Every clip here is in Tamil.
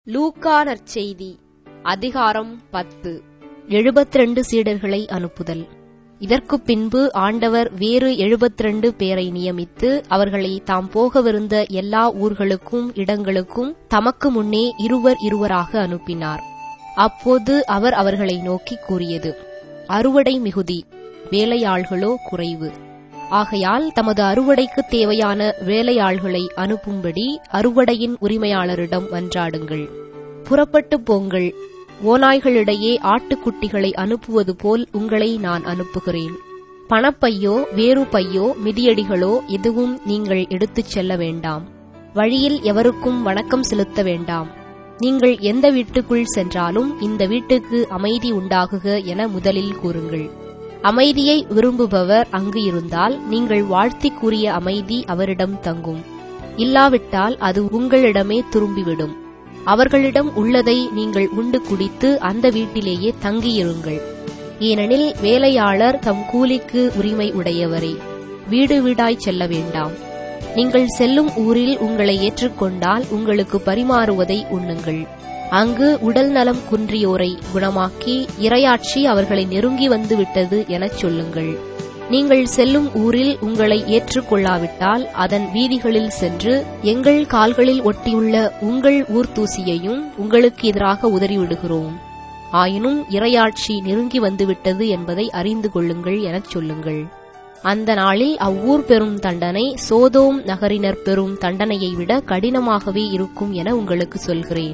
லூக்கா நற்செய்தி அதிகாரம் பத்து எழுபத்திரண்டு சீடர்களை அனுப்புதல் இதற்குப் பின்பு ஆண்டவர் வேறு எழுபத்திரண்டு பேரை நியமித்து அவர்களை தாம் போகவிருந்த எல்லா ஊர்களுக்கும் இடங்களுக்கும் தமக்கு முன்னே இருவர் இருவராக அனுப்பினார் அப்போது அவர் அவர்களை நோக்கி கூறியது அறுவடை மிகுதி வேலையாள்களோ குறைவு ஆகையால் தமது அறுவடைக்கு தேவையான வேலையாள்களை அனுப்பும்படி அறுவடையின் உரிமையாளரிடம் மன்றாடுங்கள் புறப்பட்டு போங்கள் ஓநாய்களிடையே ஆட்டுக்குட்டிகளை அனுப்புவது போல் உங்களை நான் அனுப்புகிறேன் பணப்பையோ வேறு பையோ மிதியடிகளோ எதுவும் நீங்கள் எடுத்துச் செல்ல வேண்டாம் வழியில் எவருக்கும் வணக்கம் செலுத்த வேண்டாம் நீங்கள் எந்த வீட்டுக்குள் சென்றாலும் இந்த வீட்டுக்கு அமைதி உண்டாகுக என முதலில் கூறுங்கள் அமைதியை விரும்புபவர் அங்கு இருந்தால் நீங்கள் வாழ்த்தி கூறிய அமைதி அவரிடம் தங்கும் இல்லாவிட்டால் அது உங்களிடமே திரும்பிவிடும் அவர்களிடம் உள்ளதை நீங்கள் உண்டு குடித்து அந்த வீட்டிலேயே தங்கியிருங்கள் ஏனெனில் வேலையாளர் தம் கூலிக்கு உரிமை உடையவரே வீடு வீடாய் செல்ல வேண்டாம் நீங்கள் செல்லும் ஊரில் உங்களை ஏற்றுக்கொண்டால் உங்களுக்கு பரிமாறுவதை உண்ணுங்கள் அங்கு உடல் நலம் குன்றியோரை குணமாக்கி இரையாட்சி அவர்களை நெருங்கி வந்து விட்டது எனச் சொல்லுங்கள் நீங்கள் செல்லும் ஊரில் உங்களை ஏற்றுக்கொள்ளாவிட்டால் அதன் வீதிகளில் சென்று எங்கள் கால்களில் ஒட்டியுள்ள உங்கள் ஊர் தூசியையும் உங்களுக்கு எதிராக உதறிவிடுகிறோம் ஆயினும் இரையாட்சி நெருங்கி வந்துவிட்டது என்பதை அறிந்து கொள்ளுங்கள் எனச் சொல்லுங்கள் அந்த நாளில் அவ்வூர் பெறும் தண்டனை சோதோம் நகரினர் பெறும் தண்டனையை விட கடினமாகவே இருக்கும் என உங்களுக்கு சொல்கிறேன்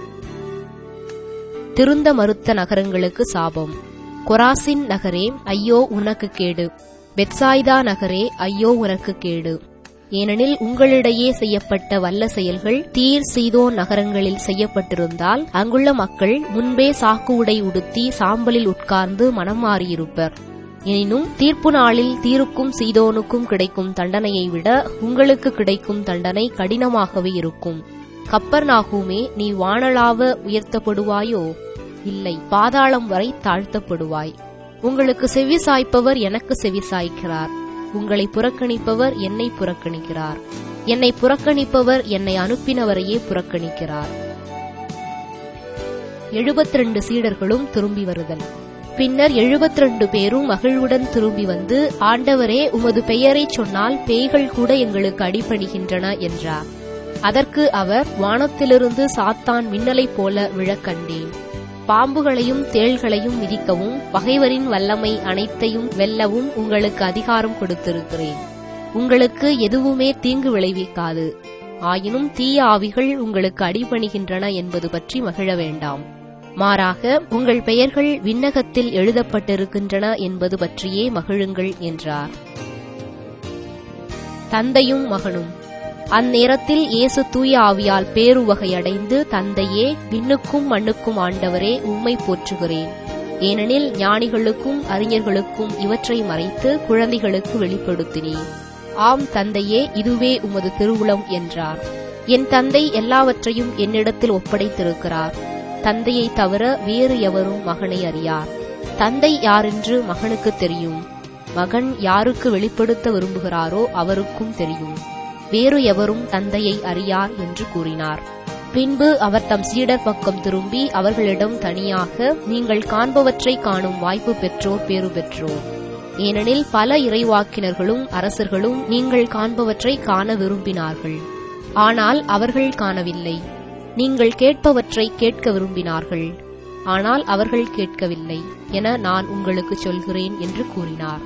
திருந்த மறுத்த நகரங்களுக்கு சாபம் கொராசின் நகரே ஐயோ உனக்கு கேடு பெட்சாய்தா நகரே ஐயோ உனக்கு கேடு ஏனெனில் உங்களிடையே செய்யப்பட்ட வல்ல செயல்கள் தீர் சீதோ நகரங்களில் செய்யப்பட்டிருந்தால் அங்குள்ள மக்கள் முன்பே சாக்கு உடை உடுத்தி சாம்பலில் உட்கார்ந்து மனம் மாறியிருப்பர் எனினும் தீர்ப்பு நாளில் தீருக்கும் சீதோனுக்கும் கிடைக்கும் தண்டனையை விட உங்களுக்கு கிடைக்கும் தண்டனை கடினமாகவே இருக்கும் கப்பர் நாகுமே நீ வானளாவ உயர்த்தப்படுவாயோ இல்லை பாதாளம் வரை தாழ்த்தப்படுவாய் உங்களுக்கு செவி சாய்ப்பவர் எனக்கு செவி சாய்க்கிறார் உங்களை புறக்கணிப்பவர் என்னை புறக்கணிக்கிறார் என்னை புறக்கணிப்பவர் என்னை அனுப்பினவரையே புறக்கணிக்கிறார் எழுபத்திரண்டு சீடர்களும் திரும்பி வருதல் பின்னர் எழுபத்திரண்டு பேரும் மகிழ்வுடன் திரும்பி வந்து ஆண்டவரே உமது பெயரை சொன்னால் பேய்கள் கூட எங்களுக்கு அடிபணிகின்றன என்றார் அதற்கு அவர் வானத்திலிருந்து சாத்தான் மின்னலைப் போல விழக்கண்டேன் பாம்புகளையும் தேள்களையும் மிதிக்கவும் பகைவரின் வல்லமை அனைத்தையும் வெல்லவும் உங்களுக்கு அதிகாரம் கொடுத்திருக்கிறேன் உங்களுக்கு எதுவுமே தீங்கு விளைவிக்காது ஆயினும் தீய ஆவிகள் உங்களுக்கு அடிபணிகின்றன என்பது பற்றி மகிழ வேண்டாம் மாறாக உங்கள் பெயர்கள் விண்ணகத்தில் எழுதப்பட்டிருக்கின்றன என்பது பற்றியே மகிழுங்கள் என்றார் தந்தையும் மகனும் அந்நேரத்தில் இயேசு தூய ஆவியால் பேருவகையடைந்து தந்தையே விண்ணுக்கும் மண்ணுக்கும் ஆண்டவரே உம்மை போற்றுகிறேன் ஏனெனில் ஞானிகளுக்கும் அறிஞர்களுக்கும் இவற்றை மறைத்து குழந்தைகளுக்கு வெளிப்படுத்தினேன் ஆம் தந்தையே இதுவே உமது திருவுளம் என்றார் என் தந்தை எல்லாவற்றையும் என்னிடத்தில் ஒப்படைத்திருக்கிறார் தந்தையை தவிர வேறு எவரும் மகனை அறியார் தந்தை யாரென்று மகனுக்கு தெரியும் மகன் யாருக்கு வெளிப்படுத்த விரும்புகிறாரோ அவருக்கும் தெரியும் வேறு எவரும் தந்தையை அறியார் என்று கூறினார் பின்பு அவர் தம் சீடர் பக்கம் திரும்பி அவர்களிடம் தனியாக நீங்கள் காண்பவற்றை காணும் வாய்ப்பு பெற்றோர் பேறு பெற்றோர் ஏனெனில் பல இறைவாக்கினர்களும் அரசர்களும் நீங்கள் காண்பவற்றை காண விரும்பினார்கள் ஆனால் அவர்கள் காணவில்லை நீங்கள் கேட்பவற்றை கேட்க விரும்பினார்கள் ஆனால் அவர்கள் கேட்கவில்லை என நான் உங்களுக்கு சொல்கிறேன் என்று கூறினார்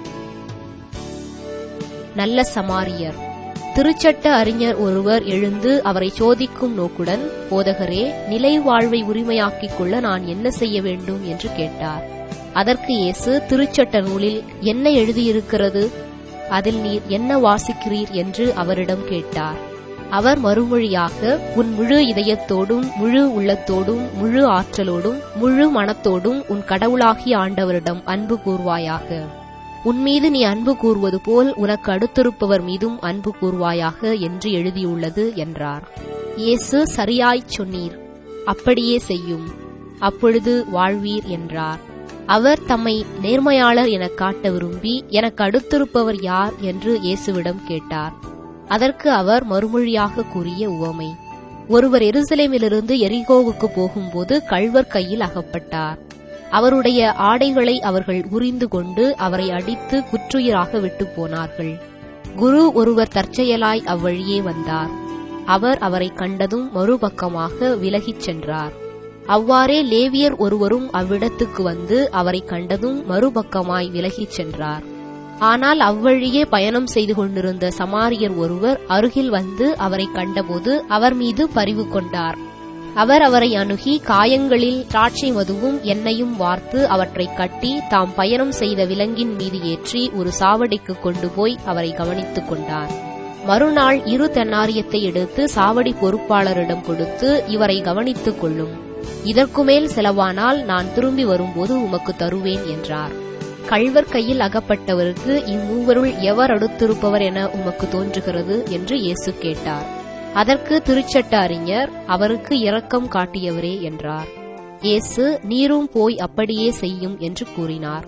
நல்ல சமாரியர் திருச்சட்ட அறிஞர் ஒருவர் எழுந்து அவரை சோதிக்கும் நோக்குடன் போதகரே நிலை வாழ்வை உரிமையாக்கிக் கொள்ள நான் என்ன செய்ய வேண்டும் என்று கேட்டார் அதற்கு இயேசு திருச்சட்ட நூலில் என்ன எழுதியிருக்கிறது அதில் நீர் என்ன வாசிக்கிறீர் என்று அவரிடம் கேட்டார் அவர் மறுமொழியாக உன் முழு இதயத்தோடும் முழு உள்ளத்தோடும் முழு ஆற்றலோடும் முழு மனத்தோடும் உன் கடவுளாகிய ஆண்டவரிடம் அன்பு கூர்வாயாக உன்மீது நீ அன்பு கூறுவது போல் உனக்கு அடுத்திருப்பவர் மீதும் அன்பு கூர்வாயாக என்று எழுதியுள்ளது என்றார் இயேசு சரியாய்ச் சொன்னீர் அப்படியே செய்யும் அப்பொழுது வாழ்வீர் என்றார் அவர் தம்மை நேர்மையாளர் எனக் காட்ட விரும்பி எனக்கு அடுத்திருப்பவர் யார் என்று இயேசுவிடம் கேட்டார் அதற்கு அவர் மறுமொழியாக கூறிய உவமை ஒருவர் எருசலேமிலிருந்து எரிகோவுக்கு போகும்போது கள்வர் கையில் அகப்பட்டார் அவருடைய ஆடைகளை அவர்கள் உரிந்து கொண்டு அவரை அடித்து குற்றுயிராக விட்டு போனார்கள் குரு ஒருவர் தற்செயலாய் அவ்வழியே வந்தார் அவர் அவரை கண்டதும் மறுபக்கமாக விலகிச் சென்றார் அவ்வாறே லேவியர் ஒருவரும் அவ்விடத்துக்கு வந்து அவரை கண்டதும் மறுபக்கமாய் விலகிச் சென்றார் ஆனால் அவ்வழியே பயணம் செய்து கொண்டிருந்த சமாரியர் ஒருவர் அருகில் வந்து அவரை கண்டபோது அவர் மீது பரிவு கொண்டார் அவர் அவரை அணுகி காயங்களில் திராட்சை மதுவும் எண்ணெயும் வார்த்து அவற்றை கட்டி தாம் பயணம் செய்த விலங்கின் மீது ஏற்றி ஒரு சாவடிக்கு கொண்டு போய் அவரை கவனித்துக் கொண்டார் மறுநாள் இரு தென்னாரியத்தை எடுத்து சாவடி பொறுப்பாளரிடம் கொடுத்து இவரை கவனித்துக் கொள்ளும் இதற்குமேல் செலவானால் நான் திரும்பி வரும்போது உமக்கு தருவேன் என்றார் கள்வர் கையில் அகப்பட்டவருக்கு இம்மூவருள் எவர் அடுத்திருப்பவர் என உமக்கு தோன்றுகிறது என்று இயேசு கேட்டார் அதற்கு திருச்சட்ட அறிஞர் அவருக்கு இரக்கம் காட்டியவரே என்றார் இயேசு நீரும் போய் அப்படியே செய்யும் என்று கூறினார்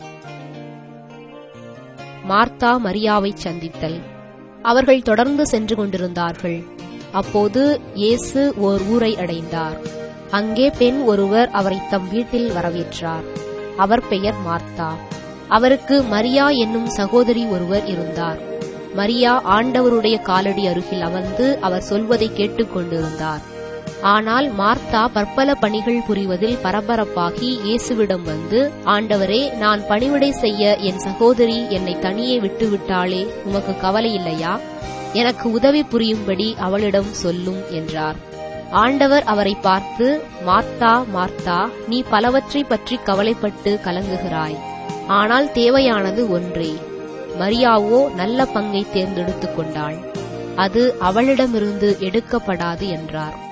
மார்த்தா மரியாவை சந்தித்தல் அவர்கள் தொடர்ந்து சென்று கொண்டிருந்தார்கள் அப்போது இயேசு ஓர் ஊரை அடைந்தார் அங்கே பெண் ஒருவர் அவரை தம் வீட்டில் வரவேற்றார் அவர் பெயர் மார்த்தா அவருக்கு மரியா என்னும் சகோதரி ஒருவர் இருந்தார் மரியா ஆண்டவருடைய காலடி அருகில் அமர்ந்து அவர் சொல்வதை கேட்டுக்கொண்டிருந்தார் ஆனால் மார்த்தா பற்பல பணிகள் புரிவதில் பரபரப்பாகி இயேசுவிடம் வந்து ஆண்டவரே நான் பணிவிடை செய்ய என் சகோதரி என்னை தனியே விட்டுவிட்டாளே உமக்கு கவலை இல்லையா எனக்கு உதவி புரியும்படி அவளிடம் சொல்லும் என்றார் ஆண்டவர் அவரை பார்த்து மார்த்தா மார்த்தா நீ பலவற்றை பற்றி கவலைப்பட்டு கலங்குகிறாய் ஆனால் தேவையானது ஒன்றே மரியாவோ நல்ல பங்கை தேர்ந்தெடுத்துக் கொண்டாள் அது அவளிடமிருந்து எடுக்கப்படாது என்றார்